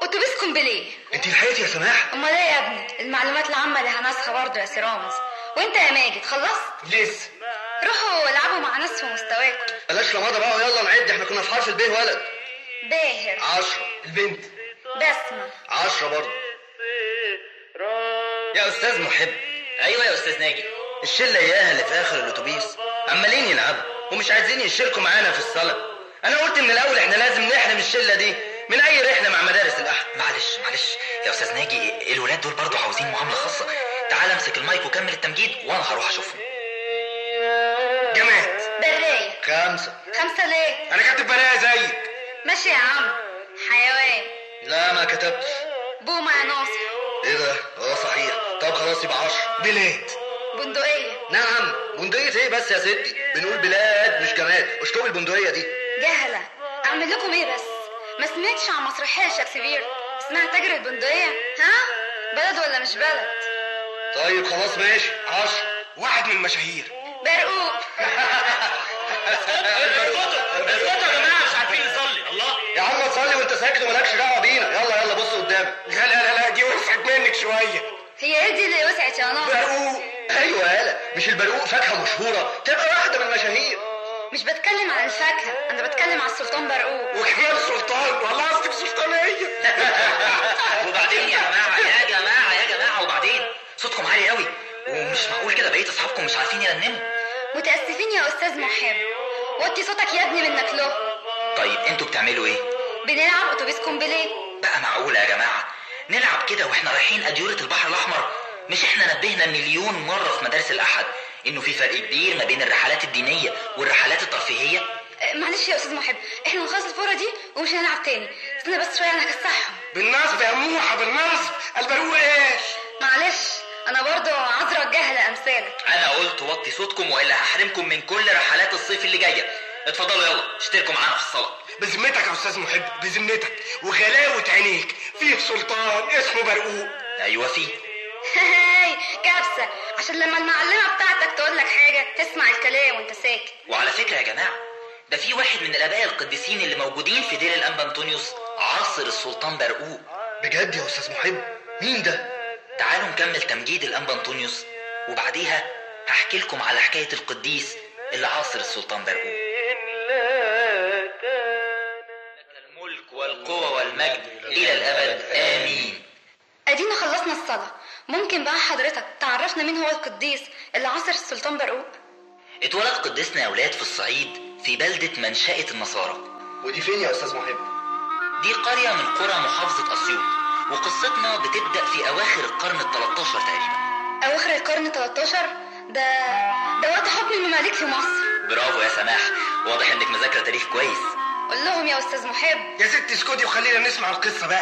اتوبيس كومبليه انت لحقتي يا سماح امال ايه يا ابني المعلومات العامه اللي هنسخها برضه يا سيرامز وانت يا ماجد خلصت لسه روحوا العبوا مع ناس في مستواكم بلاش رمادة بقى ويلا نعد احنا كنا في حرف الب ولد باهر عشرة البنت بسمه عشرة برضه يا استاذ محب ايوه يا استاذ ناجي الشله اياها اللي في اخر الاتوبيس عمالين يلعبوا ومش عايزين يشاركوا معانا في الصلاه انا قلت من الاول احنا لازم نحرم الشله دي من اي رحله مع مدارس الاحد معلش معلش يا استاذ ناجي الولاد دول برضو عاوزين معامله خاصه تعال امسك المايك وكمل التمجيد وانا هروح اشوفهم جماد برايه خمسة خمسه ليه انا كاتب براءة زيك ماشي يا عم حيوان لا ما كتبتش بومه يا ناصر ايه ده اه صحيح طب خلاص يبقى عشرة بلاد بندقيه نعم بندقية ايه بس يا ستي بنقول بلاد مش جماد اشطب البندقية دي جهله اعمل لكم ايه بس ما سمعتش عن مسرحيه شكسبير اسمها تاجر البندقيه ها بلد ولا مش بلد طيب خلاص ماشي عشرة واحد من المشاهير برقوق اسكتوا يا جماعه مش عارفين نصلي الله يا عم تصلي وانت ساكت ومالكش دعوة بينا يلا يلا بص قدامك لا لا لا لا دي وسعت منك شوية هي ايه دي اللي وسعت يا ناصر برقوق ايوه يالا مش البرقوق فاكهة مشهورة تبقى واحدة من المشاهير مش بتكلم عن الفاكهه انا بتكلم عن السلطان برقوق وكمان سلطان والله قصدك سلطانية وبعدين يا جماعه يا جماعه يا جماعه وبعدين صوتكم عالي قوي ومش معقول كده بقيه اصحابكم مش عارفين يرنموا متاسفين يا استاذ محب وطي صوتك يا ابني منك له طيب انتوا بتعملوا ايه بنلعب اتوبيس كومبليه بقى معقوله يا جماعه نلعب كده واحنا رايحين اديوره البحر الاحمر مش احنا نبهنا مليون مره في مدارس الاحد انه في فرق كبير ما بين الرحلات الدينيه والرحلات الترفيهيه أه، معلش يا استاذ محب احنا نخلص الفوره دي ومش هنلعب تاني استنى بس شويه انا هكسحهم بالنصب يا موحة بالنصب البرقوق ايش معلش انا برضو عذرة جهلة امثالك انا قلت وطي صوتكم والا هحرمكم من كل رحلات الصيف اللي جايه اتفضلوا يلا اشتركوا معانا في الصلاه بذمتك يا استاذ محب بذمتك وغلاوة عينيك فيه سلطان اسمه برقوق ايوه في هاي كبسة عشان لما المعلمة بتاعتك تقول لك حاجة تسمع الكلام وانت ساكت وعلى فكره يا جماعه ده في واحد من الاباء القديسين اللي موجودين في دير الانبا انطونيوس عاصر السلطان برقوق بجد يا استاذ محب مين ده تعالوا نكمل تمجيد الانبا انطونيوس وبعديها هحكي لكم على حكايه القديس اللي عاصر السلطان برقوق لك الملك والقوه والمجد الى الابد امين ادينا خلصنا الصلاة ممكن بقى حضرتك تعرفنا مين هو القديس اللي عصر السلطان برقوق اتولد قديسنا يا ولاد في الصعيد في بلده منشاه النصارى ودي فين يا استاذ محب دي قريه من قرى محافظه اسيوط وقصتنا بتبدا في اواخر القرن ال 13 تقريبا اواخر القرن 13 ده ده وقت حكم المماليك في مصر برافو يا سماح واضح انك مذاكره تاريخ كويس قول لهم يا استاذ محب يا ست اسكتي وخلينا نسمع القصة بقى